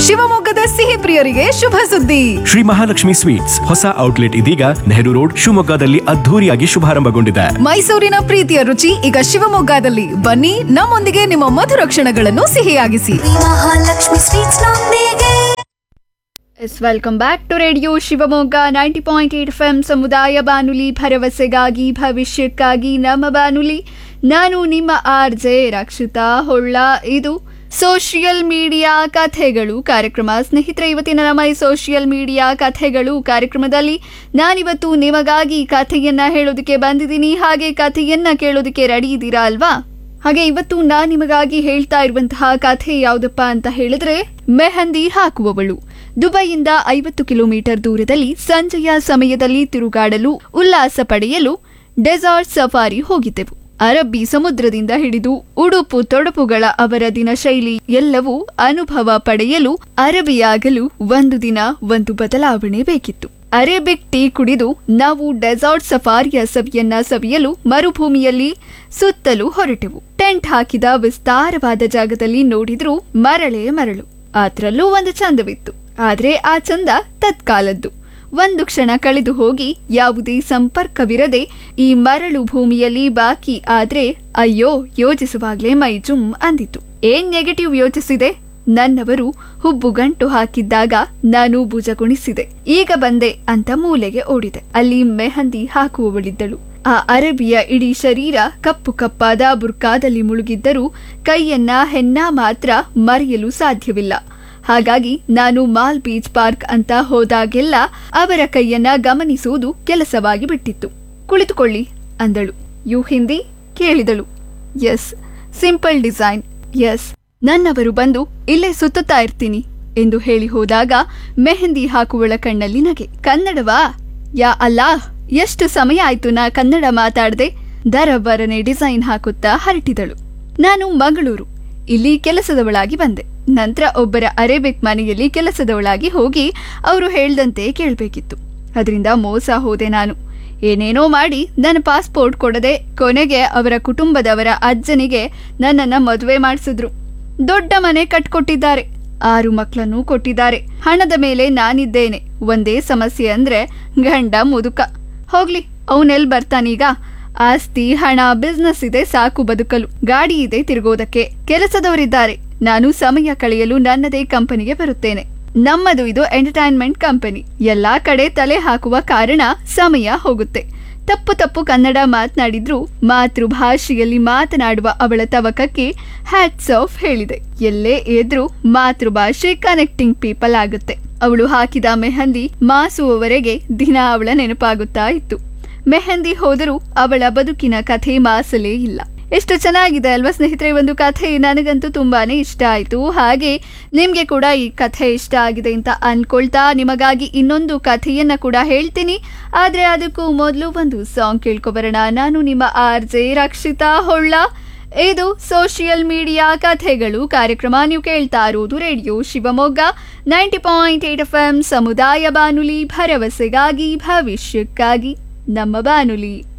ಶಿವಮೊಗ್ಗದ ಸಿಹಿ ಪ್ರಿಯರಿಗೆ ಶುಭ ಸುದ್ದಿ ಶ್ರೀ ಮಹಾಲಕ್ಷ್ಮಿ ಸ್ವೀಟ್ಸ್ ಹೊಸ ಔಟ್ಲೆಟ್ ಇದೀಗ ನೆಹರು ರೋಡ್ ಶಿವಮೊಗ್ಗದಲ್ಲಿ ಅದ್ಧೂರಿಯಾಗಿ ಶುಭಾರಂಭಗೊಂಡಿದೆ ಮೈಸೂರಿನ ಪ್ರೀತಿಯ ರುಚಿ ಈಗ ಶಿವಮೊಗ್ಗದಲ್ಲಿ ಬನ್ನಿ ನಮ್ಮೊಂದಿಗೆ ನಿಮ್ಮ ಮಧುರ ಕ್ಷಣಗಳನ್ನು ಸಿಹಿಯಾಗಿಸಿ ಮಹಾಲಕ್ಷ್ಮಿ ಸ್ವೀಟ್ಸ್ ನೊಂದಿಗೆ yes welcome back to radio Shivamogga ninety point eight F M ಸಮುದಾಯ ಬಾನುಲಿ ಭರವಸೆಗಾಗಿ ಭವಿಷ್ಯಕ್ಕಾಗಿ ನಮ್ಮ ಬಾನುಲಿ ನಾನು ನಿಮ್ಮ ಆರ್ ಜೆ ರಕ್ಷಿತಾ ಹೊಳ್ಳ ಇದು ಸೋಷಿಯಲ್ ಮೀಡಿಯಾ ಕಥೆಗಳು ಕಾರ್ಯಕ್ರಮ ಸ್ನೇಹಿತರೆ ಇವತ್ತಿನ ನಮ್ಮ ಈ ಸೋಷಿಯಲ್ ಮೀಡಿಯಾ ಕಥೆಗಳು ಕಾರ್ಯಕ್ರಮದಲ್ಲಿ ನಾನಿವತ್ತು ನಿಮಗಾಗಿ ಕಥೆಯನ್ನ ಹೇಳೋದಕ್ಕೆ ಬಂದಿದ್ದೀನಿ ಹಾಗೆ ಕಥೆಯನ್ನ ಕೇಳೋದಕ್ಕೆ ರೆಡಿ ಇದ್ದೀರಾ ಅಲ್ವಾ ಹಾಗೆ ಇವತ್ತು ನಾನು ನಿಮಗಾಗಿ ಹೇಳ್ತಾ ಇರುವಂತಹ ಕಥೆ ಯಾವುದಪ್ಪ ಅಂತ ಹೇಳಿದ್ರೆ ಮೆಹಂದಿ ಹಾಕುವವಳು ದುಬೈಯಿಂದ ಐವತ್ತು ಕಿಲೋಮೀಟರ್ ದೂರದಲ್ಲಿ ಸಂಜೆಯ ಸಮಯದಲ್ಲಿ ತಿರುಗಾಡಲು ಉಲ್ಲಾಸ ಪಡೆಯಲು ಡೆಸಾರ್ಟ್ ಸಫಾರಿ ಹೋಗಿದ್ದೆವು ಅರಬ್ಬಿ ಸಮುದ್ರದಿಂದ ಹಿಡಿದು ಉಡುಪು ತೊಡಪುಗಳ ಅವರ ದಿನಶೈಲಿ ಎಲ್ಲವೂ ಅನುಭವ ಪಡೆಯಲು ಅರಬಿಯಾಗಲು ಒಂದು ದಿನ ಒಂದು ಬದಲಾವಣೆ ಬೇಕಿತ್ತು ಅರೇಬಿಕ್ ಟೀ ಕುಡಿದು ನಾವು ಡೆಸಾರ್ಟ್ ಸಫಾರಿಯ ಸವಿಯನ್ನ ಸವಿಯಲು ಮರುಭೂಮಿಯಲ್ಲಿ ಸುತ್ತಲೂ ಹೊರಟೆವು ಟೆಂಟ್ ಹಾಕಿದ ವಿಸ್ತಾರವಾದ ಜಾಗದಲ್ಲಿ ನೋಡಿದ್ರೂ ಮರಳೇ ಮರಳು ಅದ್ರಲ್ಲೂ ಒಂದು ಚಂದವಿತ್ತು ಆದ್ರೆ ಆ ಚಂದ ತತ್ಕಾಲದ್ದು ಒಂದು ಕ್ಷಣ ಕಳೆದು ಹೋಗಿ ಯಾವುದೇ ಸಂಪರ್ಕವಿರದೆ ಈ ಮರಳು ಭೂಮಿಯಲ್ಲಿ ಬಾಕಿ ಆದ್ರೆ ಅಯ್ಯೋ ಯೋಚಿಸುವಾಗ್ಲೇ ಮೈ ಜುಮ್ ಅಂದಿತು ಏನ್ ನೆಗೆಟಿವ್ ಯೋಚಿಸಿದೆ ನನ್ನವರು ಹುಬ್ಬುಗಂಟು ಹಾಕಿದ್ದಾಗ ನಾನು ಭುಜ ಕುಣಿಸಿದೆ ಈಗ ಬಂದೆ ಅಂತ ಮೂಲೆಗೆ ಓಡಿದೆ ಅಲ್ಲಿ ಮೆಹಂದಿ ಹಾಕುವವಳಿದ್ದಳು ಆ ಅರಬಿಯ ಇಡೀ ಶರೀರ ಕಪ್ಪು ಕಪ್ಪಾದ ಬುರ್ಕಾದಲ್ಲಿ ಮುಳುಗಿದ್ದರೂ ಕೈಯನ್ನ ಹೆನ್ನ ಮಾತ್ರ ಮರೆಯಲು ಸಾಧ್ಯವಿಲ್ಲ ಹಾಗಾಗಿ ನಾನು ಮಾಲ್ ಬೀಚ್ ಪಾರ್ಕ್ ಅಂತ ಹೋದಾಗೆಲ್ಲ ಅವರ ಕೈಯನ್ನ ಗಮನಿಸುವುದು ಕೆಲಸವಾಗಿ ಬಿಟ್ಟಿತ್ತು ಕುಳಿತುಕೊಳ್ಳಿ ಅಂದಳು ಯು ಹಿಂದಿ ಕೇಳಿದಳು ಎಸ್ ಸಿಂಪಲ್ ಡಿಸೈನ್ ಎಸ್ ನನ್ನವರು ಬಂದು ಇಲ್ಲೇ ಸುತ್ತುತ್ತಾ ಇರ್ತೀನಿ ಎಂದು ಹೇಳಿ ಹೋದಾಗ ಮೆಹಂದಿ ಹಾಕುವಳ ಕಣ್ಣಲ್ಲಿ ನಗೆ ಕನ್ನಡವಾ ಯಾ ಅಲ್ಲಾಹ್ ಎಷ್ಟು ಸಮಯ ಆಯ್ತು ನಾ ಕನ್ನಡ ಮಾತಾಡದೆ ದರಬರನೆ ಡಿಸೈನ್ ಹಾಕುತ್ತಾ ಹರಟಿದಳು ನಾನು ಮಂಗಳೂರು ಇಲ್ಲಿ ಕೆಲಸದವಳಾಗಿ ಬಂದೆ ನಂತರ ಒಬ್ಬರ ಅರೇಬಿಕ್ ಮನೆಯಲ್ಲಿ ಕೆಲಸದವಳಾಗಿ ಹೋಗಿ ಅವರು ಹೇಳ್ದಂತೆ ಕೇಳಬೇಕಿತ್ತು ಅದರಿಂದ ಮೋಸ ಹೋದೆ ನಾನು ಏನೇನೋ ಮಾಡಿ ನನ್ನ ಪಾಸ್ಪೋರ್ಟ್ ಕೊಡದೆ ಕೊನೆಗೆ ಅವರ ಕುಟುಂಬದವರ ಅಜ್ಜನಿಗೆ ನನ್ನನ್ನ ಮದುವೆ ಮಾಡಿಸಿದ್ರು ದೊಡ್ಡ ಮನೆ ಕಟ್ಕೊಟ್ಟಿದ್ದಾರೆ ಆರು ಮಕ್ಕಳನ್ನು ಕೊಟ್ಟಿದ್ದಾರೆ ಹಣದ ಮೇಲೆ ನಾನಿದ್ದೇನೆ ಒಂದೇ ಸಮಸ್ಯೆ ಅಂದ್ರೆ ಗಂಡ ಮುದುಕ ಹೋಗ್ಲಿ ಅವನೆಲ್ ಬರ್ತಾನೀಗ ಆಸ್ತಿ ಹಣ ಬಿಸ್ನೆಸ್ ಇದೆ ಸಾಕು ಬದುಕಲು ಗಾಡಿ ಇದೆ ತಿರುಗೋದಕ್ಕೆ ಕೆಲಸದವರಿದ್ದಾರೆ ನಾನು ಸಮಯ ಕಳೆಯಲು ನನ್ನದೇ ಕಂಪನಿಗೆ ಬರುತ್ತೇನೆ ನಮ್ಮದು ಇದು ಎಂಟರ್ಟೈನ್ಮೆಂಟ್ ಕಂಪನಿ ಎಲ್ಲಾ ಕಡೆ ತಲೆ ಹಾಕುವ ಕಾರಣ ಸಮಯ ಹೋಗುತ್ತೆ ತಪ್ಪು ತಪ್ಪು ಕನ್ನಡ ಮಾತನಾಡಿದ್ರೂ ಮಾತೃಭಾಷೆಯಲ್ಲಿ ಮಾತನಾಡುವ ಅವಳ ತವಕಕ್ಕೆ ಹ್ಯಾಟ್ಸ್ ಆಫ್ ಹೇಳಿದೆ ಎಲ್ಲೇ ಎದ್ರು ಮಾತೃಭಾಷೆ ಕನೆಕ್ಟಿಂಗ್ ಪೀಪಲ್ ಆಗುತ್ತೆ ಅವಳು ಹಾಕಿದ ಮೆಹಂದಿ ಮಾಸುವವರೆಗೆ ದಿನ ಅವಳ ನೆನಪಾಗುತ್ತಾ ಇತ್ತು ಮೆಹಂದಿ ಹೋದರೂ ಅವಳ ಬದುಕಿನ ಕಥೆ ಮಾಸಲೇ ಇಲ್ಲ ಎಷ್ಟು ಚೆನ್ನಾಗಿದೆ ಅಲ್ವಾ ಸ್ನೇಹಿತರೆ ಒಂದು ಕಥೆ ನನಗಂತೂ ತುಂಬಾನೇ ಇಷ್ಟ ಆಯಿತು ಹಾಗೆ ನಿಮಗೆ ಕೂಡ ಈ ಕಥೆ ಇಷ್ಟ ಆಗಿದೆ ಅಂತ ಅನ್ಕೊಳ್ತಾ ನಿಮಗಾಗಿ ಇನ್ನೊಂದು ಕಥೆಯನ್ನ ಕೂಡ ಹೇಳ್ತೀನಿ ಆದರೆ ಅದಕ್ಕೂ ಮೊದಲು ಒಂದು ಸಾಂಗ್ ಕೇಳ್ಕೊಬರೋಣ ನಾನು ನಿಮ್ಮ ಆರ್ ಜೆ ರಕ್ಷಿತಾ ಹೊಳ್ಳ ಇದು ಸೋಷಿಯಲ್ ಮೀಡಿಯಾ ಕಥೆಗಳು ಕಾರ್ಯಕ್ರಮ ನೀವು ಕೇಳ್ತಾ ಇರೋದು radio Shivamogga ninety point eight F M ಸಮುದಾಯ ಬಾನುಲಿ ಭರವಸೆಗಾಗಿ ಭವಿಷ್ಯಕ್ಕಾಗಿ ನಮ್ಮ ಬಾನುಲಿ